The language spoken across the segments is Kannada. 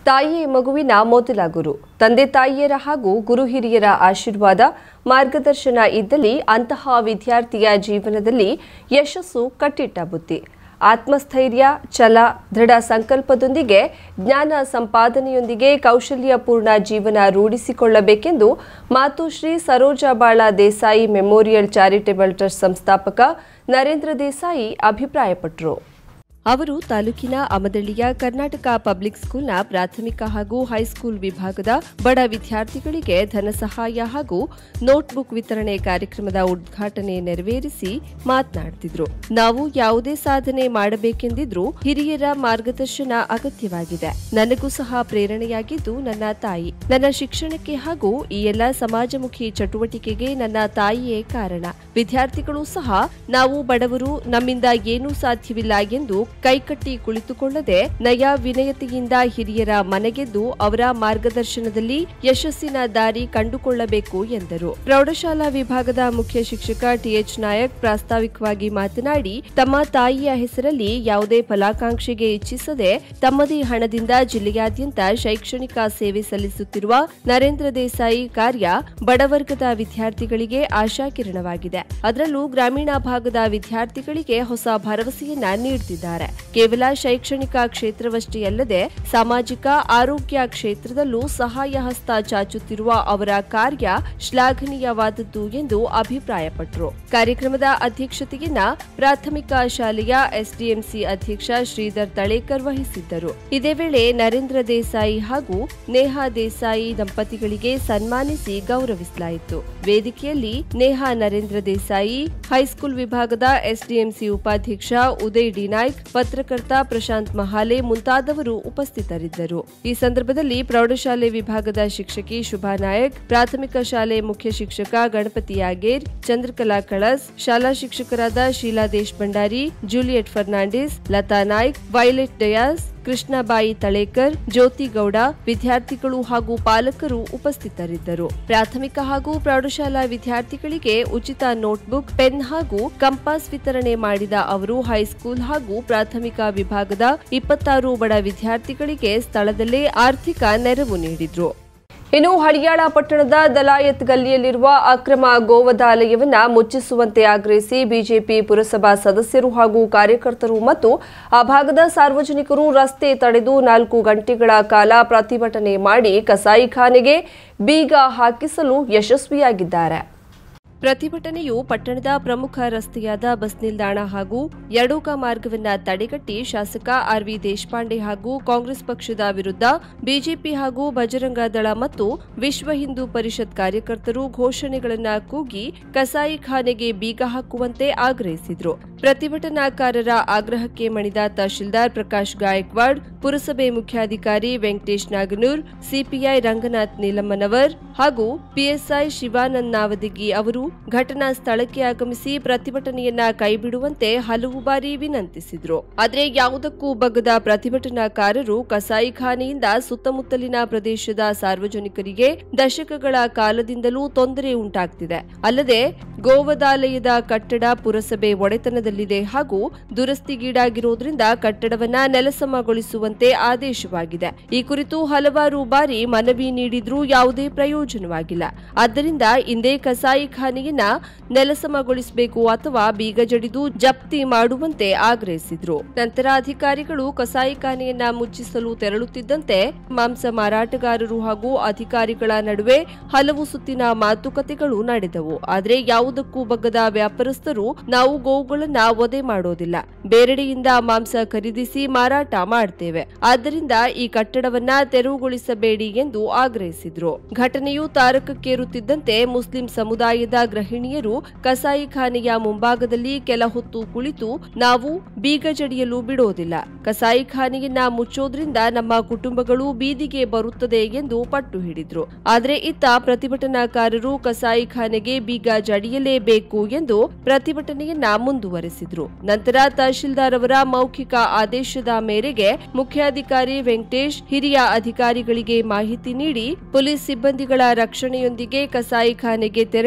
ತಾಯಿಯೇ ಮಗುವಿನ ಮೊದಲ ಗುರು ತಂದೆ ತಾಯಿಯರ ಹಾಗೂ ಗುರು ಹಿರಿಯರ ಆಶೀರ್ವಾದ ಮಾರ್ಗದರ್ಶನ ಇದ್ದಲ್ಲಿ ಅಂತಹ ವಿದ್ಯಾರ್ಥಿಯ ಜೀವನದಲ್ಲಿ ಯಶಸ್ಸು ಕಟ್ಟಿಟ್ಟ ಬುತ್ತಿ ಆತ್ಮಸ್ಥೈರ್ಯ ಛಲ ದೃಢ ಸಂಕಲ್ಪದೊಂದಿಗೆ ಜ್ಞಾನ ಸಂಪಾದನೆಯೊಂದಿಗೆ ಕೌಶಲ್ಯಪೂರ್ಣ ಜೀವನ ರೂಢಿಸಿಕೊಳ್ಳಬೇಕೆಂದು Matushri Sarojabala Desai memorial charitable trust ಸಂಸ್ಥಾಪಕ ನರೇಂದ್ರ ದೇಸಾಯಿ ಅಭಿಪ್ರಾಯಪಟ್ಟರು ಅವರು ತಾಲೂಕಿನ ಅಮದಳ್ಳಿಯ ಕರ್ನಾಟಕ ಪಬ್ಲಿಕ್ ಸ್ಕೂಲ್ನ ಪ್ರಾಥಮಿಕ ಹಾಗೂ ಹೈಸ್ಕೂಲ್ ವಿಭಾಗದ ಬಡ ವಿದ್ಯಾರ್ಥಿಗಳಿಗೆ ಧನ ಸಹಾಯ ಹಾಗೂ ನೋಟ್ಬುಕ್ ವಿತರಣೆ ಕಾರ್ಯಕ್ರಮದ ಉದ್ಘಾಟನೆ ನೆರವೇರಿಸಿ ಮಾತನಾಡುತ್ತಿದ್ರು ನಾವು ಯಾವುದೇ ಸಾಧನೆ ಮಾಡಬೇಕೆಂದಿದ್ರೂ ಹಿರಿಯರ ಮಾರ್ಗದರ್ಶನ ಅಗತ್ಯವಾಗಿದೆ ನನಗೂ ಸಹ ಪ್ರೇರಣೆಯಾಗಿದ್ದು ನನ್ನ ತಾಯಿ ನನ್ನ ಶಿಕ್ಷಣಕ್ಕೆ ಹಾಗೂ ಈ ಎಲ್ಲ ಸಮಾಜಮುಖಿ ಚಟುವಟಿಕೆಗೆ ನನ್ನ ತಾಯಿಯೇ ಕಾರಣ ವಿದ್ಯಾರ್ಥಿಗಳು ಸಹ ನಾವು ಬಡವರು ನಮ್ಮಿಂದ ಏನೂ ಸಾಧ್ಯವಿಲ್ಲ ಎಂದು ಕೈಕಟ್ಟಿ ಕುಳಿತುಕೊಳ್ಳದೆ ನಯ ವಿನಯತೆಯಿಂದ ಹಿರಿಯರ ಮನೆಗೆದ್ದು ಅವರ ಮಾರ್ಗದರ್ಶನದಲ್ಲಿ ಯಶಸ್ಸಿನ ದಾರಿ ಕಂಡುಕೊಳ್ಳಬೇಕು ಎಂದರು ಪ್ರೌಢಶಾಲಾ ವಿಭಾಗದ ಮುಖ್ಯ ಶಿಕ್ಷಕ ಟಿಎಚ್ ನಾಯಕ್ ಪ್ರಾಸ್ತಾವಿಕವಾಗಿ ಮಾತನಾಡಿ ತಮ್ಮ ತಾಯಿಯ ಹೆಸರಲ್ಲಿ ಯಾವುದೇ ಫಲಾಕಾಂಕ್ಷೆಗೆ ಇಚ್ಛಿಸದೆ ತಮ್ಮದೇ ಹಣದಿಂದ ಜಿಲ್ಲೆಯಾದ್ಯಂತ ಶೈಕ್ಷಣಿಕ ಸೇವೆ ಸಲ್ಲಿಸುತ್ತಿರುವ ನರೇಂದ್ರ ದೇಸಾಯಿ ಕಾರ್ಯ ಬಡವರ್ಗದ ವಿದ್ಯಾರ್ಥಿಗಳಿಗೆ ಆಶಾಕಿರಣವಾಗಿದೆ ಅದರಲ್ಲೂ ಗ್ರಾಮೀಣ ಭಾಗದ ವಿದ್ಯಾರ್ಥಿಗಳಿಗೆ ಹೊಸ ಭರವಸೆಯನ್ನ ನೀಡುತ್ತಿದ್ದಾರೆ ಕೇವಲ ಶೈಕ್ಷಣಿಕ ಕ್ಷೇತ್ರವಷ್ಟೇ ಅಲ್ಲದೆ ಸಾಮಾಜಿಕ ಆರೋಗ್ಯ ಕ್ಷೇತ್ರದಲ್ಲೂ ಸಹಾಯ ಹಸ್ತ ಚಾಚುತ್ತಿರುವ ಅವರ ಕಾರ್ಯ ಶ್ಲಾಘನೀಯವಾದದ್ದು ಎಂದು ಅಭಿಪ್ರಾಯಪಟ್ಟರು ಕಾರ್ಯಕ್ರಮದ ಅಧ್ಯಕ್ಷತೆಯನ್ನ ಪ್ರಾಥಮಿಕ ಶಾಲೆಯ ಎಸ್ಡಿಎಂಸಿ ಅಧ್ಯಕ್ಷ ಶ್ರೀಧರ್ ತಳೇಕರ್ ವಹಿಸಿದ್ದರು ಇದೇ ವೇಳೆ ನರೇಂದ್ರ ದೇಸಾಯಿ ಹಾಗೂ ನೇಹಾ ದೇಸಾಯಿ ದಂಪತಿಗಳಿಗೆ ಸನ್ಮಾನಿಸಿ ಗೌರವಿಸಲಾಯಿತು ವೇದಿಕೆಯಲ್ಲಿ ನೇಹಾ ನರೇಂದ್ರ ದೇಸಾಯಿ ಹೈಸ್ಕೂಲ್ ವಿಭಾಗದ ಎಸ್ಡಿಎಂಸಿ ಉಪಾಧ್ಯಕ್ಷ ಉದಯ್ ಡಿ ನಾಯ್ಕ್ ಪತ್ರಕರ್ತ ಪ್ರಶಾಂತ್ ಮಹಾಲೆ ಮುಂತಾದವರು ಉಪಸ್ಥಿತರಿದ್ದರು ಈ ಸಂದರ್ಭದಲ್ಲಿ ಪ್ರೌಢಶಾಲೆ ವಿಭಾಗದ ಶಿಕ್ಷಕಿ ಶುಭಾ ನಾಯಕ್ ಪ್ರಾಥಮಿಕ ಶಾಲೆ ಮುಖ್ಯ ಶಿಕ್ಷಕ ಗಣಪತಿ ಯಾಗೇರ್ ಚಂದ್ರಕಲಾ ಕಳಸ್ ಶಾಲಾ ಶಿಕ್ಷಕರಾದ ಶೀಲಾ ದೇಶ್ ಭಂಡಾರಿ ಜೂಲಿಯಟ್ ಫರ್ನಾಂಡಿಸ್ ಲತಾ ನಾಯ್ಕ್ ವೈಲೆಟ್ ಡಯಾಸ್ ಕೃಷ್ಣಬಾಯಿ ತಳೇಕರ್ ಜ್ಯೋತಿ ಗೌಡ ವಿದ್ಯಾರ್ಥಿಗಳು ಹಾಗೂ ಪಾಲಕರು ಉಪಸ್ಥಿತರಿದ್ದರು ಪ್ರಾಥಮಿಕ ಹಾಗೂ ಪ್ರೌಢಶಾಲಾ ವಿದ್ಯಾರ್ಥಿಗಳಿಗೆ ಉಚಿತ ನೋಟ್ಬುಕ್ ಪೆನ್ ಹಾಗೂ ಕಂಪಾಸ್ ವಿತರಣೆ ಮಾಡಿದ ಅವರು ಹೈಸ್ಕೂಲ್ ಹಾಗೂ ಪ್ರಾಥಮಿಕ ವಿಭಾಗದ ಇಪ್ಪತ್ತಾರು ಬಡ ವಿದ್ಯಾರ್ಥಿಗಳಿಗೆ ಸ್ಥಳದಲ್ಲೇ ಆರ್ಥಿಕ ನೆರವು ನೀಡಿದ್ರು ಇನ್ನು ಹಳಿಯಾಳ ಪಟ್ಟಣದ ದಲಾಯತ್ ಗಲ್ಲಿಯಲ್ಲಿರುವ ಅಕ್ರಮ ಗೋವಧಾಲಯವನ್ನ ಮುಚ್ಚಿಸುವಂತೆ ಆಗ್ರಹಿಸಿ ಬಿಜೆಪಿ ಪುರಸಭಾ ಸದಸ್ಯರು ಹಾಗೂ ಕಾರ್ಯಕರ್ತರು ಮತ್ತು ಆ ಭಾಗದ ಸಾರ್ವಜನಿಕರು ರಸ್ತೆ ತಡೆದು ನಾಲ್ಕು ಗಂಟೆಗಳ ಕಾಲ ಪ್ರತಿಭಟನೆ ಮಾಡಿ ಕಸಾಯಿಖಾನೆಗೆ ಬೀಗ ಹಾಕಿಸಲು ಯಶಸ್ವಿಯಾಗಿದ್ದಾರೆ ಪ್ರತಿಭಟನೆಯು ಪಟ್ಟಣದ ಪ್ರಮುಖ ರಸ್ತೆಯಾದ ಬಸ್ ನಿಲ್ದಾಣ ಹಾಗೂ ಯಡೋಕ ಮಾರ್ಗವನ್ನ ತಡೆಗಟ್ಟಿ ಶಾಸಕ ಆರ್ವಿ ದೇಶಪಾಂಡೆ ಹಾಗೂ ಕಾಂಗ್ರೆಸ್ ಪಕ್ಷದ ವಿರುದ್ಧ ಬಿಜೆಪಿ ಹಾಗೂ ಬಜರಂಗ ದಳ ಮತ್ತು ವಿಶ್ವ ಹಿಂದೂ ಪರಿಷತ್ ಕಾರ್ಯಕರ್ತರು ಘೋಷಣೆಗಳನ್ನ ಕೂಗಿ ಕಸಾಯಿಖಾನೆಗೆ ಬೀಗ ಹಾಕುವಂತೆ ಆಗ್ರಹಿಸಿದ್ರು ಪ್ರತಿಭಟನಾಕಾರರ ಆಗ್ರಹಕ್ಕೆ ಮಣಿದ ತಹಶೀಲ್ದಾರ್ ಪ್ರಕಾಶ್ ಗಾಯಕ್ವಾಡ್ ಪುರಸಭೆ ಮುಖ್ಯಾಧಿಕಾರಿ ವೆಂಕಟೇಶ್ ನಾಗನೂರ್ ಸಿಪಿಐ ರಂಗನಾಥ್ ನೀಲಮ್ಮನವರ್ ಹಾಗೂ ಪಿಎಸ್ಐ ಶಿವಾನಂದ್ ನಾವದಗಿ ಅವರು ಘಟನಾ ಸ್ಥಳಕ್ಕೆ ಆಗಮಿಸಿ ಪ್ರತಿಭಟನೆಯನ್ನ ಕೈಬಿಡುವಂತೆ ಹಲವು ಬಾರಿ ವಿನಂತಿಸಿದ್ರು ಆದರೆ ಯಾವುದಕ್ಕೂ ಬಗ್ಗದ ಪ್ರತಿಭಟನಾಕಾರರು ಕಸಾಯಿಖಾನೆಯಿಂದ ಸುತ್ತಮುತ್ತಲಿನ ಪ್ರದೇಶದ ಸಾರ್ವಜನಿಕರಿಗೆ ದಶಕಗಳ ಕಾಲದಿಂದಲೂ ತೊಂದರೆ ಉಂಟಾಗ್ತಿದೆ ಅಲ್ಲದೆ ಗೋವದಾಲಯದ ಕಟ್ಟಡ ಪುರಸಭೆ ಒಡೆತನದಲ್ಲಿದೆ ಹಾಗೂ ದುರಸ್ತಿಗೀಡಾಗಿರುವುದರಿಂದ ಕಟ್ಟಡವನ್ನ ನೆಲಸಮಗೊಳಿಸುವಂತೆ ಆದೇಶವಾಗಿದೆ ಈ ಕುರಿತು ಹಲವಾರು ಬಾರಿ ಮನವಿ ನೀಡಿದ್ರೂ ಯಾವುದೇ ಪ್ರಯೋಜನವಾಗಿಲ್ಲ ಆದ್ದರಿಂದ ಇಂದೇ ಕಸಾಯಿಖಾನೆಯನ್ನ ನೆಲಸಮಗೊಳಿಸಬೇಕು ಅಥವಾ ಬೀಗ ಜಡಿದು ಜಪ್ತಿ ಮಾಡುವಂತೆ ಆಗ್ರಹಿಸಿದ್ರು ನಂತರ ಅಧಿಕಾರಿಗಳು ಕಸಾಯಿಖಾನೆಯನ್ನ ಮುಚ್ಚಿಸಲು ತೆರಳುತ್ತಿದ್ದಂತೆ ಮಾಂಸ ಮಾರಾಟಗಾರರು ಹಾಗೂ ಅಧಿಕಾರಿಗಳ ನಡುವೆ ಹಲವು ಸುತ್ತಿನ ಮಾತುಕತೆಗಳು ನಡೆದವು ಆದರೆ ಯಾವುದಕ್ಕೂ ಬಗ್ಗದ ವ್ಯಾಪಾರಸ್ಥರು ನಾವು ಗೋವುಗಳನ್ನ ವಧೆ ಮಾಡೋದಿಲ್ಲ ಬೇರೆಡೆಯಿಂದ ಮಾಂಸ ಖರೀದಿಸಿ ಮಾರಾಟ ಮಾಡ್ತೇವೆ ಆದ್ದರಿಂದ ಈ ಕಟ್ಟಡವನ್ನ ತೆರವುಗೊಳಿಸಬೇಡಿ ಎಂದು ಆಗ್ರಹಿಸಿದ್ರು ಘಟನೆಯು ತಾರಕಕ್ಕೇರುತ್ತಿದ್ದಂತೆ ಮುಸ್ಲಿಂ ಸಮುದಾಯದ ಗೃಹಿಣಿಯರು ಕಸಾಯಿಖಾನೆಯ ಮುಂಭಾಗದಲ್ಲಿ ಕೆಲ ಹೊತ್ತು ಕುಳಿತು ನಾವು ಬೀಗ ಜಡಿಯಲು ಬಿಡೋದಿಲ್ಲ ಕಸಾಯಿಖಾನೆಯನ್ನ ಮುಚ್ಚೋದ್ರಿಂದ ನಮ್ಮ ಕುಟುಂಬಗಳು ಬೀದಿಗೆ ಬರುತ್ತದೆ ಎಂದು ಪಟ್ಟು ಹಿಡಿದ್ರು ಆದರೆ ಇತ್ತ ಪ್ರತಿಭಟನಾಕಾರರು ಕಸಾಯಿಖಾನೆಗೆ ಬೀಗ ಜಡಿಯಲೇಬೇಕು ಎಂದು ಪ್ರತಿಭಟನೆಯನ್ನ ಮುಂದುವರೆಸಿದ್ರು ನಂತರ ತಹಶೀಲ್ದಾರ್ ಅವರ ಮೌಖಿಕ ಆದೇಶದ ಮೇರೆಗೆ ಮುಖ್ಯಾಧಿಕಾರಿ ವೆಂಕಟೇಶ್ ಹಿರಿಯ ಅಧಿಕಾರಿಗಳಿಗೆ ಮಾಹಿತಿ ನೀಡಿ ಪೊಲೀಸ್ ಸಿಬ್ಬಂದಿಗಳ ರಕ್ಷಣೆಯೊಂದಿಗೆ ಕಸಾಯಿಖಾನೆಗೆ ತೆರಳಿ ಮಾಂಸ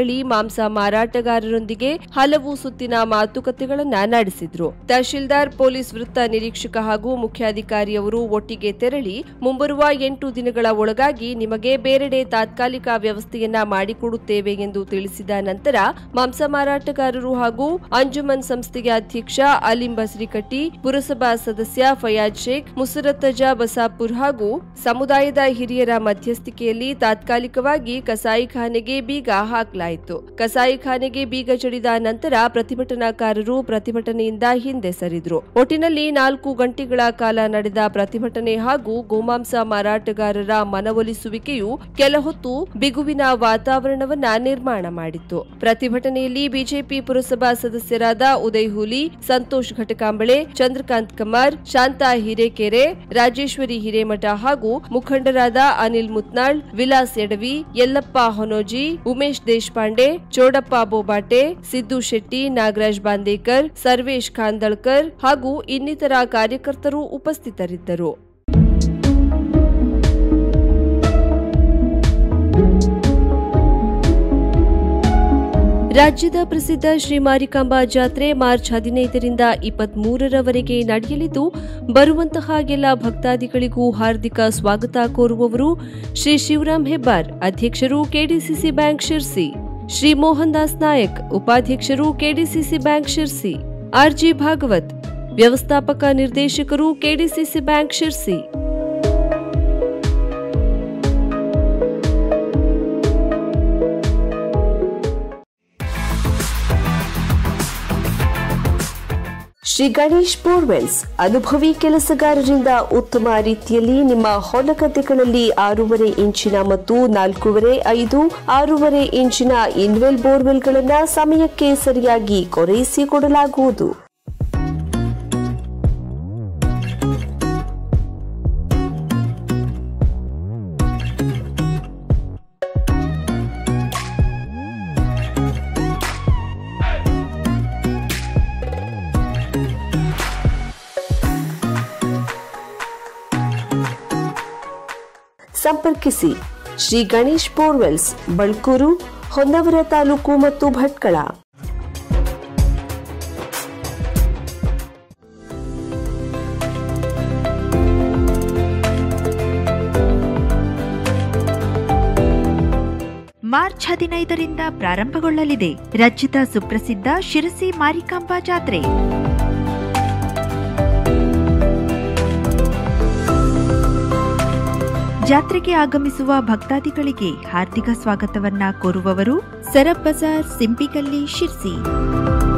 ಮಾಂಸ ಮಾರಾಟಗಾರರೊಂದಿಗೆ ಹಲವು ಸುತ್ತಿನ ಮಾತುಕತೆಗಳನ್ನ ನಡೆಸಿದ್ರು ತಹಶೀಲ್ದಾರ್ ಪೊಲೀಸ್ ವೃತ್ತ ನಿರೀಕ್ಷಕ ಹಾಗೂ ಮುಖ್ಯಾಧಿಕಾರಿಯವರು ಒಟ್ಟಿಗೆ ತೆರಳಿ ಮುಂಬರುವ ಎಂಟು ದಿನಗಳ ಒಳಗಾಗಿ ನಿಮಗೆ ಬೇರೆಡೆ ತಾತ್ಕಾಲಿಕ ವ್ಯವಸ್ಥೆಯನ್ನ ಮಾಡಿಕೊಡುತ್ತೇವೆ ಎಂದು ತಿಳಿಸಿದ ನಂತರ ಮಾಂಸ ಮಾರಾಟಗಾರರು ಹಾಗೂ ಅಂಜುಮನ್ ಸಂಸ್ಥೆಯ ಅಧ್ಯಕ್ಷ ಅಲಿಂ ಬಸ್ರಿಕಟ್ಟಿ ಪುರಸಭಾ ಸದಸ್ಯ ಫಯಾಜ್ ಶೇಖ್ ಮುಸರತ್ತಜಾ ಬಸಾಪುರ್ ಹಾಗೂ ಸಮುದಾಯದ ಹಿರಿಯರ ಮಧ್ಯಸ್ಥಿಕೆಯಲ್ಲಿ ತಾತ್ಕಾಲಿಕವಾಗಿ ಕಸಾಯಿಖಾನೆಗೆ ಬೀಗ ಹಾಕಲಾಯಿತು ಕಸಾಯಿಖಾನೆಗೆ ಬೀಗ ಜಡಿದ ನಂತರ ಪ್ರತಿಭಟನಾಕಾರರು ಪ್ರತಿಭಟನೆಯಿಂದ ಹಿಂದೆ ಸರಿದ್ರು ಒಟ್ಟಿನಲ್ಲಿ ನಾಲ್ಕು ಗಂಟೆಗಳ ಕಾಲ ನಡೆದ ಪ್ರತಿಭಟನೆ ಹಾಗೂ ಗೋಮಾಂಸ ಮಾರಾಟಗಾರರ ಮನವೊಲಿಸುವಿಕೆಯು ಕೆಲಹೊತ್ತು ಬಿಗುವಿನ ವಾತಾವರಣವನ್ನ ನಿರ್ಮಾಣ ಮಾಡಿತ್ತು ಪ್ರತಿಭಟನೆಯಲ್ಲಿ ಬಿಜೆಪಿ ಪುರಸಭಾ ಸದಸ್ಯರಾದ ಉದಯ್ ಹುಲಿ ಸಂತೋಷ್ ಘಟಕಾಂಬಳೆ ಚಂದ್ರಕಾಂತ್ ಕಮಾರ್ ಶಾಂತಾ ಹಿರೇಕೆರೆ ರಾಜೇಶ್ವರಿ ಹಿರೇಮಠ ಹಾಗೂ ಮುಖಂಡರಾದ ಅನಿಲ್ ಮುತ್ನಾಳ್ ವಿಲಾಸ್ ಎಡವಿ ಯಲ್ಲಪ್ಪ ಹೊನೋಜಿ ಉಮೇಶ್ ದೇಶಪಾಂಡೆ ಚೋಡಪ್ಪ ಬೋಬಾಟೆ ಸಿದ್ದು ಶೆಟ್ಟಿ ನಾಗರಾಜ್ ಬಾಂದೇಕರ್ ಸರ್ವೇಶ್ ಖಾಂದಳ್ಕರ್ ಹಾಗೂ ಇನ್ನಿತರ ಕಾರ್ಯಕರ್ತರು ಉಪಸ್ಥಿತರಿದ್ದರು ರಾಜ್ಯದ ಪ್ರಸಿದ್ಧ ಶ್ರೀ ಮಾರಿಕಾಂಬಾ ಜಾತ್ರೆ ಮಾರ್ಚ್ ಹದಿನೈದರಿಂದ ಇಪ್ಪತ್ಮೂರರವರೆಗೆ ನಡೆಯಲಿದ್ದು ಬರುವಂತಹ ಎಲ್ಲ ಭಕ್ತಾದಿಗಳಿಗೂ ಹಾರ್ದಿಕ ಸ್ವಾಗತ ಕೋರುವವರು ಶ್ರೀ ಶಿವರಾಮ್ ಹೆಬ್ಬಾರ್ ಅಧ್ಯಕ್ಷರು ಕೆಡಿಸಿಸಿ ಬ್ಯಾಂಕ್ ಶಿರ್ಸಿ ಶ್ರೀ ಮೋಹನ್ ದಾಸ್ ನಾಯಕ್ ಉಪಾಧ್ಯಕ್ಷರು KDCC bank Sirsi RG Bhagwat ವ್ಯವಸ್ಥಾಪಕ ನಿರ್ದೇಶಕರು KDCC bank Sirsi Shri Ganesh borewells ಅನುಭವಿ ಕೆಲಸಗಾರರಿಂದ ಉತ್ತಮ ರೀತಿಯಲ್ಲಿ ನಿಮ್ಮ ಹೊಲಗದ್ದೆಗಳಲ್ಲಿ ಆರೂವರೆ ಇಂಚಿನ ಮತ್ತು ನಾಲ್ಕೂವರೆ ಐದು ಆರೂವರೆ ಇಂಚಿನ ಇನ್ವೆಲ್ ಬೋರ್ವೆಲ್ಗಳನ್ನು ಸಮಯಕ್ಕೆ ಸರಿಯಾಗಿ ಕೊರೈಸಿ ಕೊಡಲಾಗುವುದು ಸಂಪರ್ಕಿಸಿ ಶ್ರೀ ಗಣೇಶ್ ಬೋರ್ವೆಲ್ಸ್ ಬಳ್ಕೂರು ಹೊನ್ನವರ ತಾಲೂಕು ಮತ್ತು ಭಟ್ಕಳ ಮಾರ್ಚ್ ಹದಿನೈದರಿಂದ ಪ್ರಾರಂಭಗೊಳ್ಳಲಿದೆ ರಾಜ್ಯದ ಸುಪ್ರಸಿದ್ಧ ಶಿರಸಿ ಮಾರಿಕಾಂಬಾ ಜಾತ್ರೆ ಜಾತ್ರೆಗೆ ಆಗಮಿಸುವ ಭಕ್ತಾದಿಗಳಿಗೆ ಹಾರ್ದಿಕ ಸ್ವಾಗತವನ್ನ ಕೋರುವವರು ಸರಬ್ ಬಜಾರ್ ಸಿಂಪಿಕಲ್ಲಿ ಶಿರ್ಸಿ